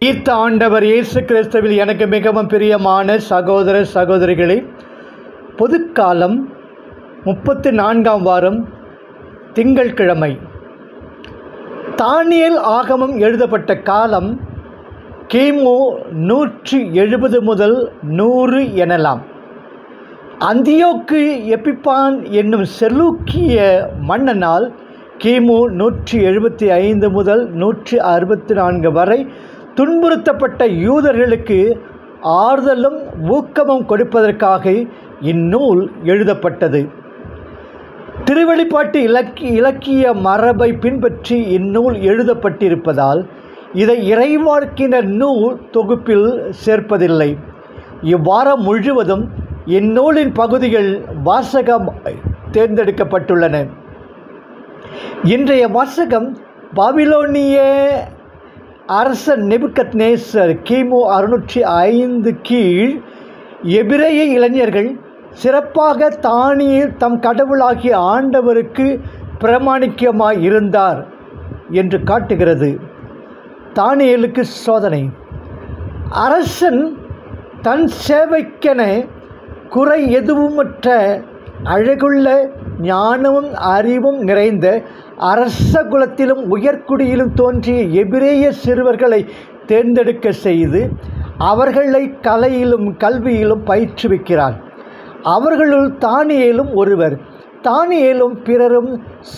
உயிர்த்த ஆண்டவர் இயேசு கிறிஸ்துவில் எனக்கு மிகவும் பிரியமான சகோதர சகோதரிகளே பொதுக்காலம் முப்பத்து நான்காம் வாரம் திங்கள்கிழமை தானியல் ஆகமம் எழுதப்பட்ட காலம் கிமு நூற்றி எழுபது முதல் நூறு எனலாம் அந்தியோக்கு எப்பிப்பான் என்னும் செலூக்கிய மன்னனால் கிமு நூற்றி எழுபத்தி ஐந்து முதல் நூற்றி அறுபத்தி நான்கு வரை துன்புறுத்தப்பட்ட யூதர்களுக்கு ஆறுதலும் ஊக்கமும் கொடுப்பதற்காக இந்நூல் எழுதப்பட்டது திருவெளிப்பாட்டு இலக்கி இலக்கிய மரபை பின்பற்றி இந்நூல் எழுதப்பட்டிருப்பதால் இதை இறைவாழ்க்கினர் நூல் தொகுப்பில் சேர்ப்பதில்லை இவ்வாரம் முழுவதும் இந்நூலின் பகுதிகள் வாசகம் தேர்ந்தெடுக்கப்பட்டுள்ளன இன்றைய வாசகம் பாபிலோனிய அரசன் நெபுக்கத் நேசர் கிமு அறுநூற்றி ஐந்து கீழ் எபிரேய இளைஞர்கள் சிறப்பாக தானியில் தம் கடவுளாகிய ஆண்டவருக்கு பிரமாணிக்கமாய் இருந்தார் என்று காட்டுகிறது தானியலுக்கு சோதனை அரசன் தன் சேவைக்கென குறை எதுவுமற்ற அழகுள்ள ஞானமும் அறிவும் நிறைந்த அரச குலத்திலும் உயர்குடியிலும் தோன்றிய எபிரேய சிறுவர்களை தேர்ந்தெடுக்க செய்து அவர்களை கலையிலும் கல்வியிலும் பயிற்றுவிக்கிறார் அவர்களுள் தானியேலும் ஒருவர் தானியேலும் பிறரும்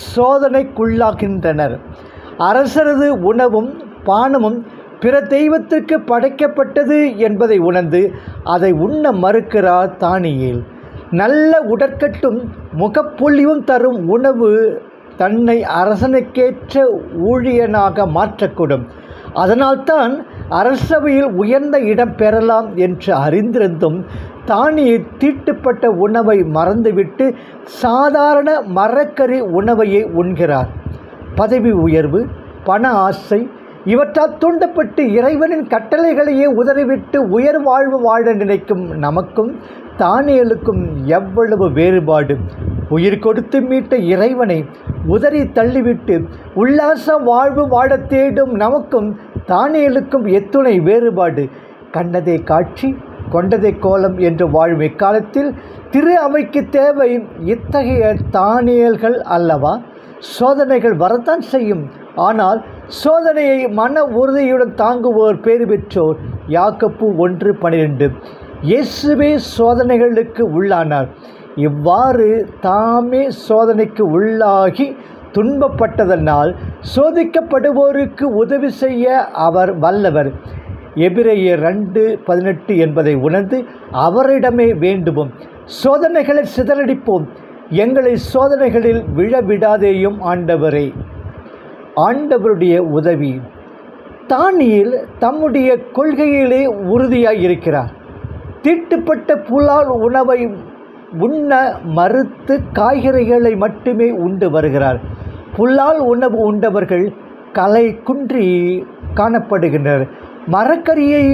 சோதனைக்குள்ளாகின்றனர் அரசரது உணவும் பானமும் பிற தெய்வத்திற்கு படைக்கப்பட்டது என்பதை உணர்ந்து அதை உண்ண மறுக்கிறார் தானியேல் நல்ல உடற்கட்டும் முகப்பொழிவும் தரும் உணவு தன்னை அரசனுக்கேற்ற ஊழியனாக மாற்றக்கூடும் அதனால்தான் அரசவையில் உயர்ந்த இடம் பெறலாம் என்று அறிந்திருந்தும் தானியை தீட்டுப்பட்ட உணவை மறந்துவிட்டு சாதாரண மரக்கறி உணவையே உண்கிறார் பதவி உயர்வு பண ஆசை இவற்றால் தூண்டப்பட்டு இறைவனின் கட்டளைகளையே உதறிவிட்டு உயர் வாழ்வு வாழ நினைக்கும் நமக்கும் தானியலுக்கும் எவ்வளவு வேறுபாடு உயிர் கொடுத்து மீட்ட இறைவனை உதறி தள்ளிவிட்டு உல்லாச வாழ்வு வாழத் தேடும் நமக்கும் தானியலுக்கும் எத்துணை வேறுபாடு கண்டதே காட்சி கொண்டதே கோலம் என்று வாழும் இக்காலத்தில் திரு அவைக்கு தேவை இத்தகைய தானியல்கள் அல்லவா சோதனைகள் வரத்தான் செய்யும் ஆனால் சோதனையை மன உறுதியுடன் தாங்குவோர் பேறு பெற்றோர் யாக்கப்பு ஒன்று பனிரெண்டு இயேசுவே சோதனைகளுக்கு உள்ளானார் இவ்வாறு தாமே சோதனைக்கு உள்ளாகி துன்பப்பட்டதனால் சோதிக்கப்படுவோருக்கு உதவி செய்ய அவர் வல்லவர் எபிரேயர் ரெண்டு பதினெட்டு என்பதை உணர்ந்து அவரிடமே வேண்டுவோம் சோதனைகளை சிதறடிப்போம் எங்களை சோதனைகளில் விழவிடாதேயும் ஆண்டவரே ஆண்டவருடைய உதவி தானியில் தம்முடைய கொள்கையிலே உறுதியாக இருக்கிறார் தீட்டுப்பட்ட புலால் உணவை உண்ண மறுத்து காய்கறிகளை மட்டுமே உண்டு வருகிறார் புல்லால் உணவு உண்டவர்கள் கலை குன்றி காணப்படுகின்றனர் மரக்கரியை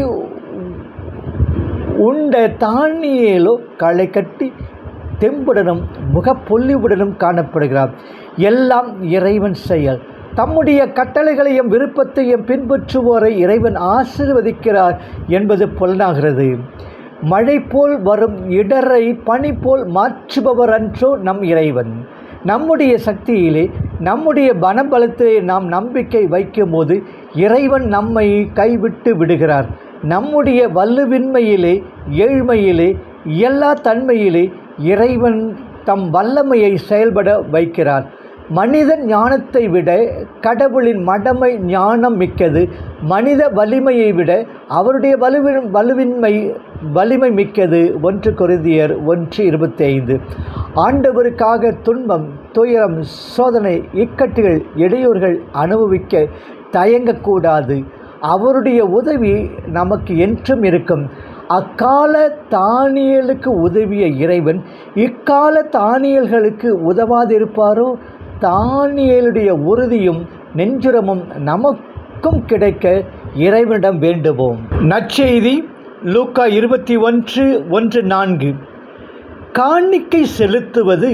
உண்ட தானியேலோ களை கட்டி தெம்புடனும் முகப்பொல்லிவுடனும் காணப்படுகிறார் எல்லாம் இறைவன் செயல் தம்முடைய கட்டளைகளையும் விருப்பத்தையும் பின்பற்றுவோரை இறைவன் ஆசிர்வதிக்கிறார் என்பது புலனாகிறது மழை போல் வரும் இடரை பனி போல் மாற்றுபவர் அன்றோ நம் இறைவன் நம்முடைய சக்தியிலே நம்முடைய பணபலத்திலே நாம் நம்பிக்கை வைக்கும் போது இறைவன் நம்மை கைவிட்டு விடுகிறார் நம்முடைய வல்லுவின்மையிலே ஏழ்மையிலே எல்லா தன்மையிலே இறைவன் தம் வல்லமையை செயல்பட வைக்கிறார் மனித ஞானத்தை விட கடவுளின் மடமை ஞானம் மிக்கது மனித வலிமையை விட அவருடைய வலுவின் வலுவின்மை வலிமை மிக்கது ஒன்று கொருதியர் ஒன்று இருபத்தி ஐந்து ஆண்டவருக்காக துன்பம் துயரம் சோதனை இக்கட்டுகள் இடையூறுகள் அனுபவிக்க தயங்கக்கூடாது அவருடைய உதவி நமக்கு என்றும் இருக்கும் அக்கால தானியலுக்கு உதவிய இறைவன் இக்கால தானியல்களுக்கு உதவாதிருப்பாரோ தானியலுடைய உறுதியும் நெஞ்சுரமும் நமக்கும் கிடைக்க இறைவனிடம் வேண்டுவோம் நற்செய்தி லூக்கா இருபத்தி ஒன்று ஒன்று நான்கு காணிக்கை செலுத்துவது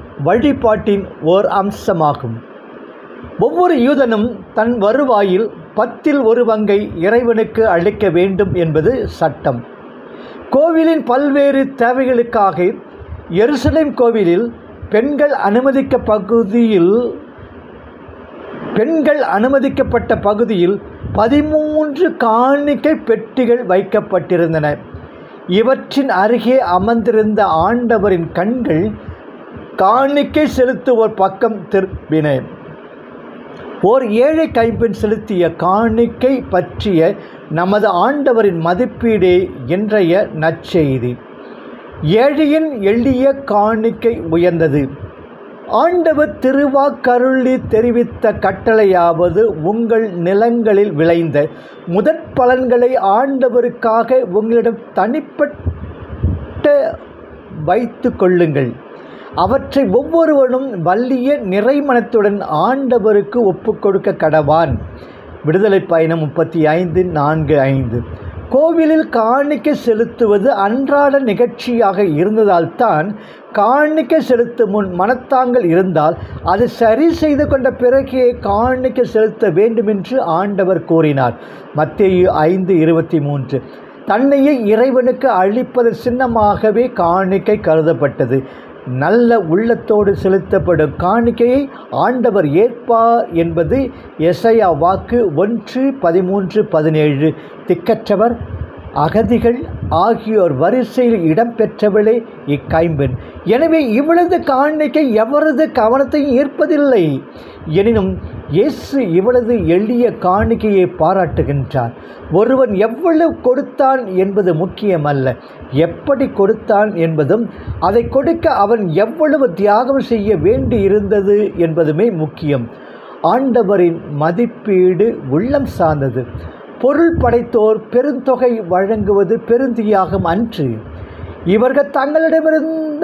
வழிபாட்டின் ஓர் அம்சமாகும் ஒவ்வொரு யூதனும் தன் வருவாயில் பத்தில் ஒரு பங்கை இறைவனுக்கு அளிக்க வேண்டும் என்பது சட்டம் கோவிலின் பல்வேறு தேவைகளுக்காக எருசலேம் கோவிலில் பெண்கள் அனுமதிக்க பகுதியில் பெண்கள் அனுமதிக்கப்பட்ட பகுதியில் பதிமூன்று காணிக்கை பெட்டிகள் வைக்கப்பட்டிருந்தன இவற்றின் அருகே அமர்ந்திருந்த ஆண்டவரின் கண்கள் காணிக்கை செலுத்துவோர் பக்கம் திரும்பின ஓர் ஏழை கைப்பெண் செலுத்திய காணிக்கை பற்றிய நமது ஆண்டவரின் மதிப்பீடே இன்றைய நற்செய்தி ஏழையின் எளிய காணிக்கை உயர்ந்தது ஆண்டவர் திருவாக்கருளி தெரிவித்த கட்டளையாவது உங்கள் நிலங்களில் விளைந்த முதற் பலன்களை ஆண்டவருக்காக உங்களிடம் தனிப்பட்ட வைத்து கொள்ளுங்கள் அவற்றை ஒவ்வொருவனும் வள்ளிய நிறைமனத்துடன் ஆண்டவருக்கு ஒப்புக்கொடுக்க கடவான் விடுதலை பயணம் முப்பத்தி ஐந்து நான்கு ஐந்து கோவிலில் காணிக்கை செலுத்துவது அன்றாட நிகழ்ச்சியாக இருந்ததால் தான் காணிக்கை செலுத்தும் முன் மனத்தாங்கள் இருந்தால் அது சரி செய்து கொண்ட பிறகே காணிக்கை செலுத்த வேண்டுமென்று ஆண்டவர் கூறினார் மத்தேயு ஐந்து இருபத்தி மூன்று தன்னையே இறைவனுக்கு அளிப்பதன் சின்னமாகவே காணிக்கை கருதப்பட்டது நல்ல உள்ளத்தோடு செலுத்தப்படும் காணிக்கையை ஆண்டவர் ஏற்பார் என்பது எசையா வாக்கு ஒன்று பதிமூன்று பதினேழு திக்கற்றவர் அகதிகள் ஆகியோர் வரிசையில் இடம்பெற்றவளே இக்கைம்பெண் எனவே இவளது காணிக்கை எவரது கவனத்தையும் ஈர்ப்பதில்லை எனினும் இயேசு இவளது எளிய காணிக்கையை பாராட்டுகின்றார் ஒருவன் எவ்வளவு கொடுத்தான் என்பது முக்கியமல்ல எப்படி கொடுத்தான் என்பதும் அதை கொடுக்க அவன் எவ்வளவு தியாகம் செய்ய வேண்டி இருந்தது என்பதுமே முக்கியம் ஆண்டவரின் மதிப்பீடு உள்ளம் சார்ந்தது பொருள் படைத்தோர் பெருந்தொகை வழங்குவது பெருந்தியாகம் அன்று இவர்கள் தங்களிடமிருந்த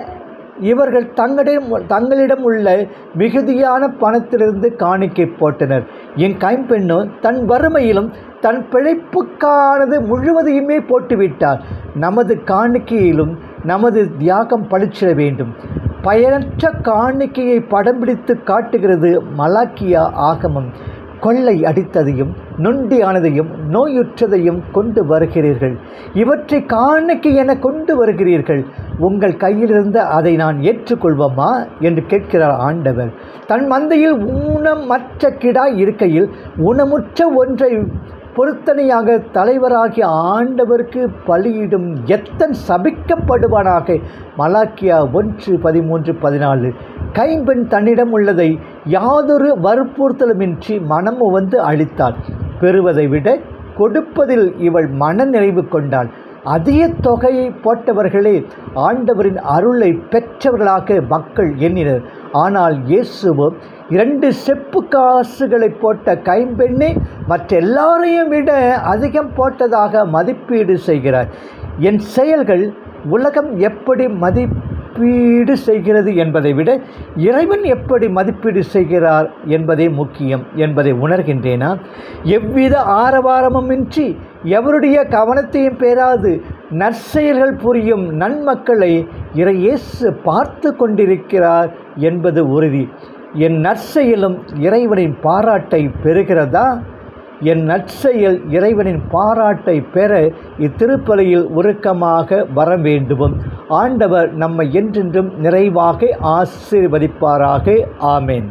இவர்கள் தங்களிடம் தங்களிடம் உள்ள மிகுதியான பணத்திலிருந்து காணிக்கை போட்டனர் என் கைம்பெண்ணோ தன் வறுமையிலும் தன் பிழைப்புக்கானது முழுவதையுமே போட்டுவிட்டார் நமது காணிக்கையிலும் நமது தியாகம் பளிச்சிட வேண்டும் பயனற்ற காணிக்கையை படம் பிடித்து காட்டுகிறது மலாக்கியா ஆகமம் கொள்ளை அடித்ததையும் நொண்டியானதையும் நோயுற்றதையும் கொண்டு வருகிறீர்கள் இவற்றை காணிக்கை என கொண்டு வருகிறீர்கள் உங்கள் கையிலிருந்த அதை நான் ஏற்றுக்கொள்வோமா என்று கேட்கிறார் ஆண்டவர் தன் மந்தையில் ஊனமற்ற கிடாய் இருக்கையில் ஊனமுற்ற ஒன்றை பொருத்தனையாக தலைவராகிய ஆண்டவருக்கு பலியிடும் எத்தன் சபிக்கப்படுவானாக மலாக்கியா ஒன்று பதிமூன்று பதினாலு கைம்பெண் தன்னிடம் உள்ளதை யாதொரு வற்புறுத்தலுமின்றி மனம் வந்து அளித்தாள் பெறுவதை விட கொடுப்பதில் இவள் மனநிறைவு கொண்டாள் அதிக தொகையை போட்டவர்களே ஆண்டவரின் அருளை பெற்றவர்களாக மக்கள் எண்ணினர் ஆனால் இயேசுவோ இரண்டு செப்பு காசுகளை போட்ட கைம்பெண்ணே மற்ற எல்லாரையும் விட அதிகம் போட்டதாக மதிப்பீடு செய்கிறார் என் செயல்கள் உலகம் எப்படி மதிப்பீடு செய்கிறது என்பதை விட இறைவன் எப்படி மதிப்பீடு செய்கிறார் என்பதே முக்கியம் என்பதை உணர்கின்றேனா எவ்வித ஆரவாரமுமின்றி எவருடைய கவனத்தையும் பெறாது நற்செயல்கள் புரியும் நன்மக்களை இறையேசு பார்த்து கொண்டிருக்கிறார் என்பது உறுதி என் நற்செயலும் இறைவனின் பாராட்டை பெறுகிறதா என் நற்செயல் இறைவனின் பாராட்டை பெற இத்திருப்பலியில் உருக்கமாக வர வேண்டுவோம் ஆண்டவர் நம்மை என்றென்றும் நிறைவாக ஆசீர்வதிப்பாராக ஆமேன்